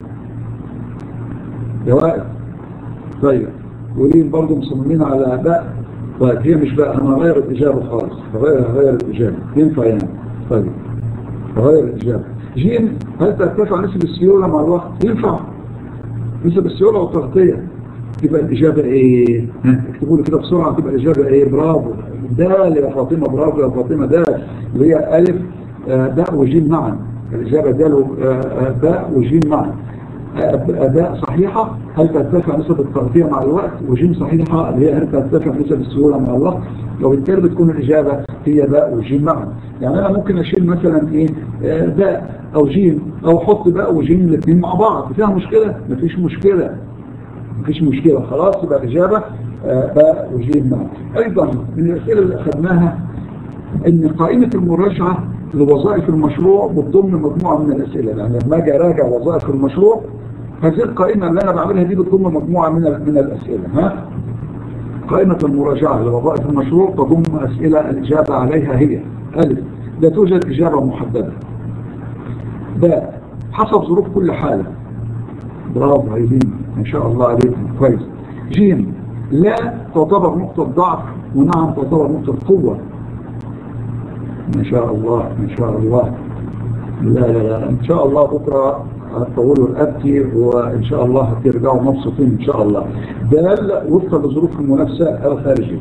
يا وائل طيب ولين برضه مصممين على باء طيب هي مش بقى انا غير الإجابة خالص غير غير الإجابة ينفع يعني طيب غير الإجابة جيم هل ترتفع نسبة السيولة مع الوقت ينفع نسبة السيولة والتغطية تبقى الإجابة إيه اكتبوا لي كده بسرعة تبقى الإجابة إيه برافو دال يا فاطمة برافو يا فاطمة دال اللي هي ألف باء وجيم معا الإجابة دال باء وجيم معا أداء صحيحة هل ترتفع نسبة التغطية مع الوقت وجيم صحيحة اللي هي هل ترتفع نسبة السهولة مع الوقت وبالتالي بتكون الإجابة هي باء وجيم معا يعني أنا ممكن أشيل مثلا إيه باء أو جيم أو حط باء وجيم الاثنين مع بعض فيها مشكلة مفيش مشكلة مفيش مشكلة خلاص يبقى الإجابة باء وجيم معا أيضا من الأسئلة اللي أخذناها إن قائمة المراجعة لوظائف المشروع بتضم مجموعة من الأسئلة يعني لما أجي أراجع وظائف المشروع هذه القائمة اللي أنا بعملها دي بتضم مجموعة من من الأسئلة ها قائمة المراجعة لوظائف المشروع تضم أسئلة الإجابة عليها هي ألف لا توجد إجابة محددة باء حسب ظروف كل حالة برافو عايزين إن شاء الله عليكم كويس جيم لا تعتبر نقطة ضعف ونعم تعتبر نقطة قوة ما شاء الله ما شاء الله لا لا لا إن شاء الله بكرة هتطولوا الأبكي وإن شاء الله هترجعوا مبسوطين إن شاء الله دال وفقا لظروف المنافسة الخارجية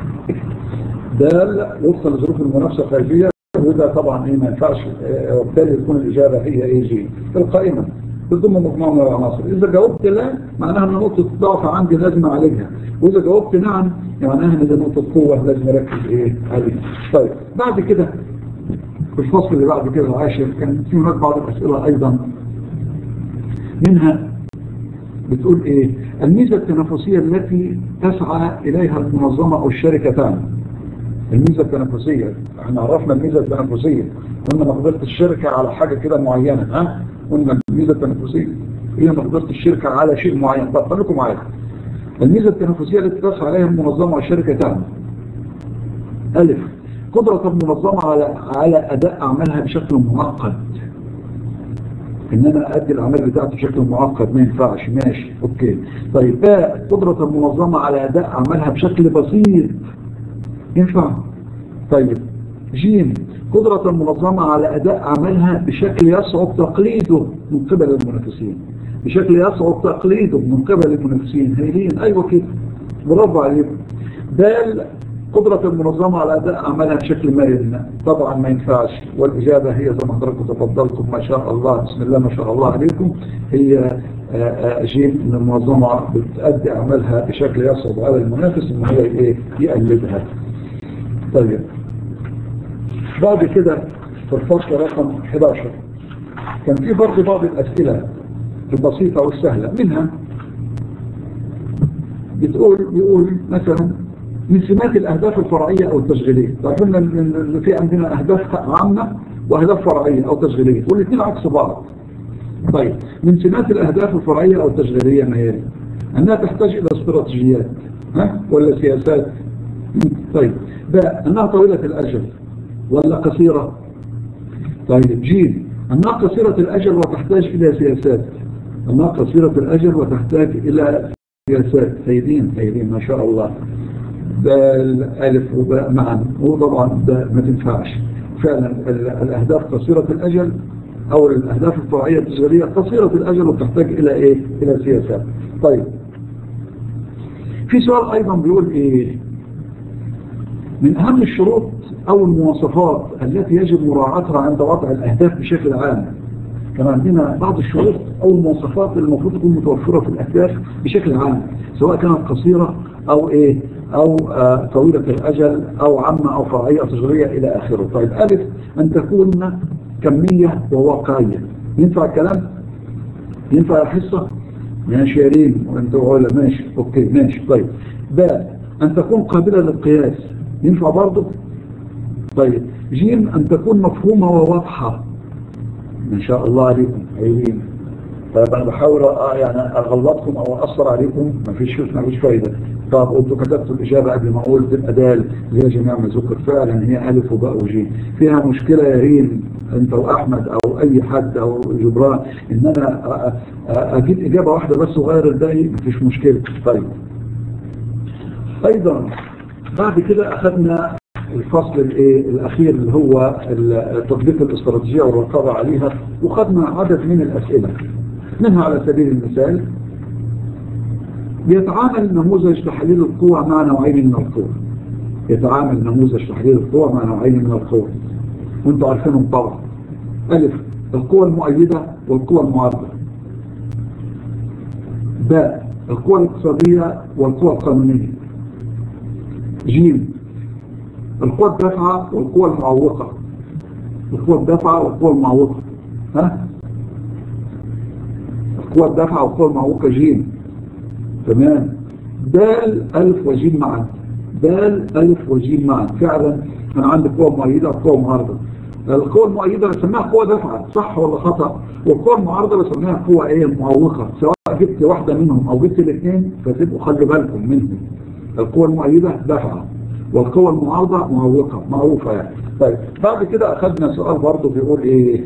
دال وفقا لظروف المنافسة الخارجية وده طبعا ايه ما ينفعش وبالتالي تكون الإجابة هي اي جي القائمة تضم مجموعة من العناصر إذا جاوبت لا معناها أن نقطة ضعف عندي لازم أعالجها وإذا جاوبت نعم معناها أن دي نقطة قوة لازم أركز إيه عليها طيب بعد كده في الفصل اللي بعد كده العاشر كان في هناك بعض الأسئلة أيضا منها بتقول إيه الميزة التنافسية التي تسعى إليها المنظمة أو الشركتان الميزة التنافسية احنا عرفنا الميزة التنافسية قلنا مقدرة الشركة على حاجة كده معينة ها قلنا الميزة التنافسية هي مقدرة الشركة على شيء معين طب خليكم معايا الميزة التنافسية التي تسعى عليها المنظمة والشركتان ألف قدرة المنظمة على على أداء أعمالها بشكل معقد ان انا ادي الاعمال بتاعتي بشكل معقد ما ينفعش ماشي اوكي طيب باء قدرة المنظمة على اداء اعمالها بشكل بسيط ينفع طيب جيم قدرة المنظمة على اداء اعمالها بشكل يصعب تقليده من قبل المنافسين بشكل يصعب تقليده من قبل المنافسين هايلين ايوه كده برافو عليكم دال قدرة المنظمة على أداء أعمالها بشكل مرن طبعا ما ينفعش والإجابة هي زي ما حضراتكم تفضلتم ما شاء الله بسم الله ما شاء الله عليكم هي جيم ان المنظمة بتأدي أعمالها بشكل يصعب على المنافس إن هو إيه يقلدها طيب بعد كده في الفصل رقم 11 كان في برضه بعض الأسئلة البسيطة والسهلة منها بتقول بيقول مثلا من سمات الأهداف الفرعية أو التشغيلية تعرفون ان في عندنا أهداف عامة وأهداف فرعية أو تشغيلية والاثنين عكس بعض طيب من سمات الأهداف الفرعية أو التشغيلية ما هي أنها تحتاج إلى استراتيجيات ها ولا سياسات طيب باء أنها طويلة الأجل ولا قصيرة طيب جيم أنها قصيرة الأجل وتحتاج إلى سياسات أنها قصيرة الأجل وتحتاج إلى سياسات سيدين سيدين ما شاء الله دال ألف وباء معا وطبعا ده ما تنفعش فعلا الأهداف قصيرة الأجل أو الأهداف الفرعية التشغيلية قصيرة الأجل وتحتاج إلى إيه؟ إلى سياسات طيب في سؤال أيضا بيقول إيه من أهم الشروط أو المواصفات التي يجب مراعاتها عند وضع الأهداف بشكل عام كان عندنا بعض الشروط أو المواصفات اللي المفروض تكون متوفرة في الأهداف بشكل عام سواء كانت قصيرة أو إيه أو آه طويلة الأجل أو عامة أو فرعية تشغيلية إلى آخره طيب ألف أن تكون كمية وواقعية ينفع الكلام؟ ينفع الحصة؟ ماشي يا ريم وانتوا ولا ماشي اوكي ماشي طيب باء ان تكون قابلة للقياس ينفع برضه طيب جيم ان تكون مفهومة وواضحة ان شاء الله عليكم عينين طيب انا بحاول يعني اغلطكم او اثر عليكم مفيش مفيش فايدة طب انتوا كتبتوا الاجابة قبل ما اقول تبقى دال زي جميع ما ذكر فعلا هي الف وباء وجيم فيها مشكلة يا ريم انت واحمد او اي حد او جبران ان انا اجيب اجابة واحدة بس وغير الباقي مفيش مشكلة طيب ايضا بعد كده اخذنا الفصل الايه الاخير اللي هو تطبيق الاستراتيجية والرقابة عليها وخدنا عدد من الاسئلة منها على سبيل المثال يتعامل نموذج تحليل القوى مع نوعين من القوى يتعامل نموذج تحليل القوى مع نوعين من القوى وانتوا عارفينهم طبعا ألف القوى المؤيدة والقوى المعارضة باء القوى الاقتصادية والقوى القانونية جيم القوى الدافعة والقوى المعوقة القوى الدافعة والقوى المعوقة ها القوى الدافعة والقوى المعوقة جيم تمام دال ألف وجيم معا دال ألف وجيم معا فعلا أنا عندي قوة مؤيدة وقوة معارضة القوة المؤيدة بسميها قوة دافعة صح ولا خطأ والقوة المعارضة بسميها قوة ايه معوقة سواء جبت واحدة منهم او جبت الاثنين فتبقوا خلوا بالكم منهم القوة المؤيدة دافعة والقوة المعارضة معوقة معروفة يعني طيب بعد كده اخذنا سؤال برضه بيقول ايه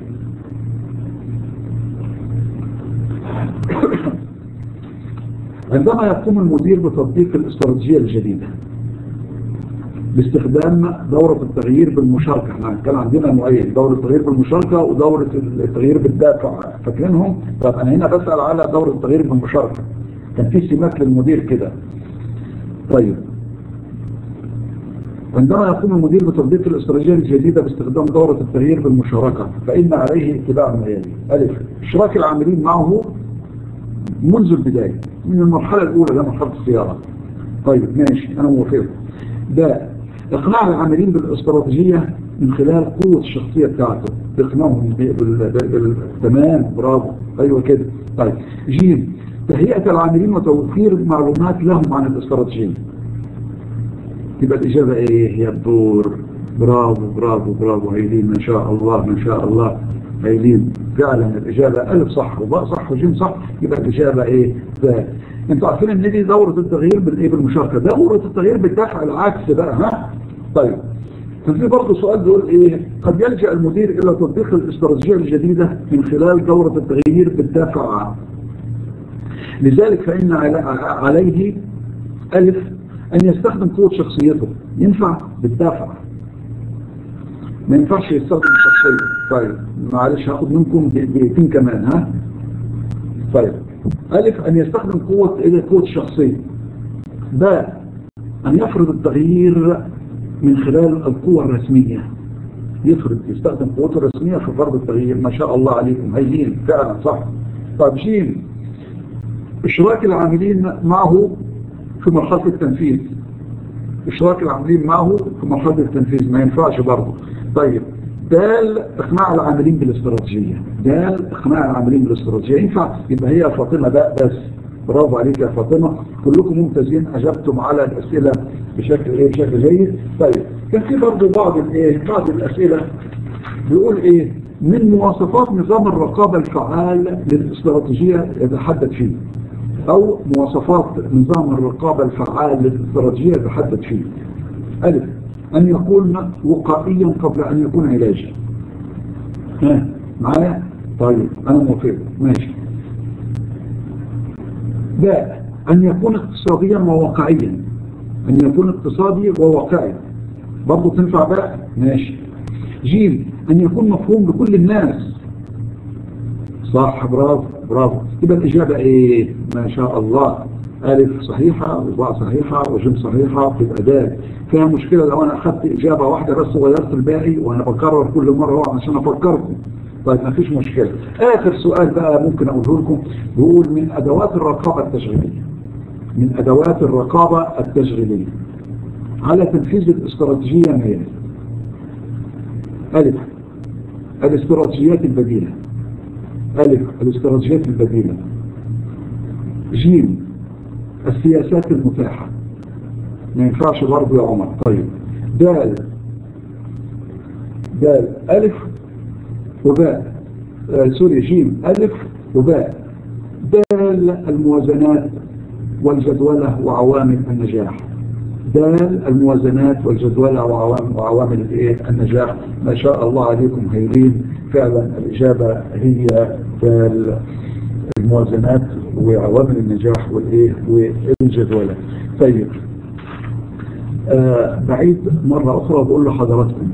عندما يقوم المدير بتطبيق الاستراتيجية الجديدة باستخدام دورة التغيير بالمشاركة احنا كان عندنا نوعين دورة التغيير بالمشاركة ودورة التغيير بالدافع فاكرينهم طب انا هنا بسأل على دورة التغيير بالمشاركة كان في سمات للمدير كده طيب عندما يقوم المدير بتطبيق الاستراتيجية الجديدة باستخدام دورة التغيير بالمشاركة فإن عليه اتباع ما يلي ألف اشراك العاملين معه منذ البداية من المرحلة الأولى لمرحلة الصياغة طيب ماشي أنا موافقكم ده إقناع العاملين بالاستراتيجية من خلال قوة الشخصية بتاعته إقناعهم تمام برافو أيوة كده طيب جيم تهيئة العاملين وتوفير معلومات لهم عن الاستراتيجية يبقى الإجابة إيه هي الدور برافو برافو برافو هيلين ما شاء الله ما شاء الله هيلين فعلا الإجابة ألف صح وباء صح وجيم صح يبقى الإجابة إيه ده انتوا عارفين ان دي دورة التغيير بالايه بالمشاركة دورة التغيير بالدفع العكس بقى ها طيب كان في برضه سؤال بيقول ايه قد يلجأ المدير الى تطبيق الاستراتيجية الجديدة من خلال دورة التغيير بالدافع لذلك فإن عليه ألف أن يستخدم قوة شخصيته ينفع بالدافع ما ينفعش يستخدم الشخصية طيب معلش هاخد منكم دقيقتين كمان ها طيب ألف أن يستخدم قوة إيه قوة الشخصية باء أن يفرض التغيير من خلال القوة الرسمية يفرض يستخدم قوته الرسمية في فرض التغيير ما شاء الله عليكم هيين فعلا صح طيب جيم اشراك العاملين معه في مرحلة التنفيذ اشراك العاملين معه في مرحلة التنفيذ ما ينفعش برضه طيب دال اقناع العاملين بالاستراتيجية دال اقناع العاملين بالاستراتيجية ينفع يبقى هي فاطمة باء بس برافو عليك يا فاطمة كلكم ممتازين اجبتم على الاسئلة بشكل ايه بشكل جيد طيب كان في برضه بعض الايه بعض الاسئلة بيقول ايه من مواصفات نظام الرقابة الفعال للاستراتيجية يتحدث فيه او مواصفات نظام الرقابة الفعال للاستراتيجية يتحدث فيه ألف أن يكون وقائيا قبل أن يكون علاجا ها معايا طيب أنا موافق ماشي باء أن يكون اقتصاديا وواقعيا أن يكون اقتصادي وواقعي برضه تنفع بقى ماشي جيم أن يكون مفهوم لكل الناس صح برافو برافو يبقى الإجابة إيه ما شاء الله ألف صحيحة وباء صحيحة وجيم صحيحة تبقى دال فيها مشكلة لو أنا أخذت إجابة واحدة بس وغيرت الباقي وأنا بكرر كل مرة عشان أفكركم طيب ما فيش مشكلة آخر سؤال بقى ممكن أقوله لكم بيقول من أدوات الرقابة التشغيلية من أدوات الرقابة التشغيلية على تنفيذ الاستراتيجية ما يلي ألف الاستراتيجيات البديلة ألف الاستراتيجيات البديلة جيم السياسات المتاحة ما ينفعش برضه يا عمر طيب دال دال ألف وباء آه سوري جيم ألف وباء دال الموازنات والجدولة وعوامل النجاح دال الموازنات والجدولة وعوامل, وعوامل الايه النجاح ما شاء الله عليكم هيرين فعلا الإجابة هي دال الموازنات وعوامل النجاح والايه والجدولة طيب آه بعيد مرة أخرى بقول لحضراتكم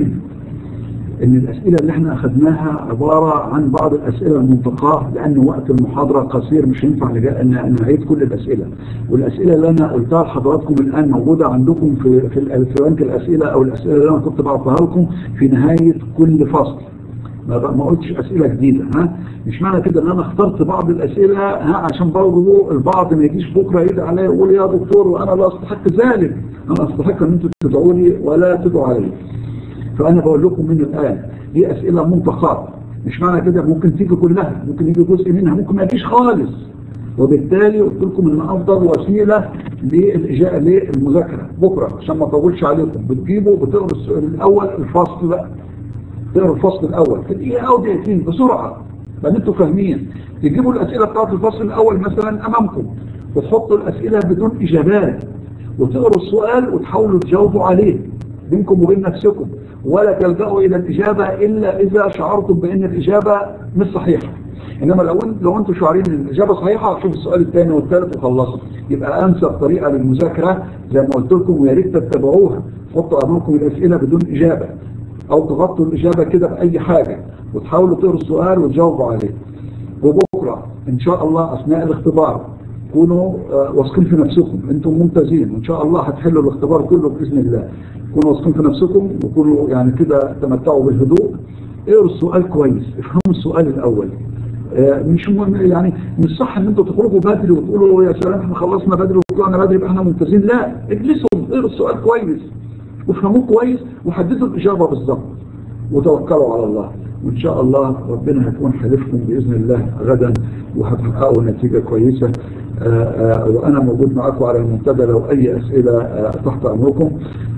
ان الاسئلة اللي احنا اخذناها عبارة عن بعض الاسئلة المنتقاة لان وقت المحاضرة قصير مش ينفع ان نعيد كل الاسئلة والاسئلة اللي انا قلتها لحضراتكم الان موجودة عندكم في في بنك الاسئلة او الاسئلة اللي انا كنت بعطيها لكم في نهاية كل فصل ما ما قلتش اسئلة جديدة ها مش معنى كده ان انا اخترت بعض الاسئلة ها عشان برضه البعض ما يجيش بكرة يدعي عليا يقول يا دكتور وانا لا استحق ذلك انا استحق ان انتم تدعوا لي ولا تدعوا علي فأنا بقول لكم من الآن دي أسئلة منتقاة مش معنى كده ممكن تيجي كلها ممكن يجي جزء منها ممكن ما يجيش خالص وبالتالي قلت لكم ان افضل وسيله للإجاءة للمذاكره بكره عشان ما اطولش عليكم بتجيبوا بتقروا السؤال الاول الفصل بقى تقروا الفصل الاول في دقيقه او دقيقتين بسرعه لان انتوا فاهمين تجيبوا الاسئله بتاعت الفصل الاول مثلا امامكم وتحطوا الاسئله بدون اجابات وتقروا السؤال وتحاولوا تجاوبوا عليه بينكم وبين نفسكم ولا تلجأوا إلى الإجابة إلا إذا شعرتم بأن الإجابة مش صحيحة إنما لو لو أنتم شعرين أن الإجابة صحيحة شوف السؤال الثاني والثالث وخلصوا يبقى أنسب طريقة للمذاكرة زي ما قلت لكم ويا ريت تتبعوها حطوا أمامكم الأسئلة بدون إجابة أو تغطوا الإجابة كده بأي حاجة وتحاولوا تقروا السؤال وتجاوبوا عليه وبكرة إن شاء الله أثناء الاختبار كونوا واثقين في نفسكم انتم ممتازين وان شاء الله هتحلوا الاختبار كله باذن الله كونوا واثقين في نفسكم وكونوا يعني كده تمتعوا بالهدوء اقروا السؤال كويس افهموا السؤال الاول مش مهم يعني مش صح ان انتوا تخرجوا بدري وتقولوا يا سلام احنا خلصنا بدري وطلعنا بدري يبقى احنا ممتازين لا اجلسوا اقروا السؤال كويس وافهموه كويس وحددوا الاجابه بالظبط وتوكلوا على الله وإن شاء الله ربنا هيكون حلفكم بإذن الله غدا وهتحققوا نتيجة كويسة آآ آآ وأنا موجود معكم على المنتدى لو أي أسئلة تحت أمركم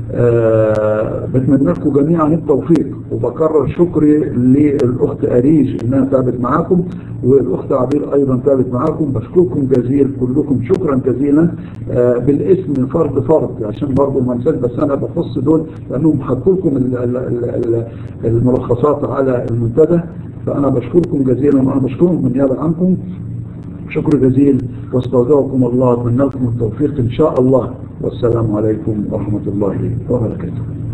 بتمنى لكم جميعا التوفيق وبكرر شكري للأخت أريج إنها تعبت معاكم والأخت عبير أيضا تعبت معاكم بشكركم جزيل كلكم شكرا جزيلا بالاسم فرد فرد عشان برضه ما انساش بس أنا بخص دول لأنهم حطوا لكم الملخصات على المنتدى فأنا بشكركم جزيلا وأنا بشكرهم من نيابة عنكم شكر جزيل واستودعكم الله أتمنى لكم التوفيق إن شاء الله والسلام عليكم ورحمة الله وبركاته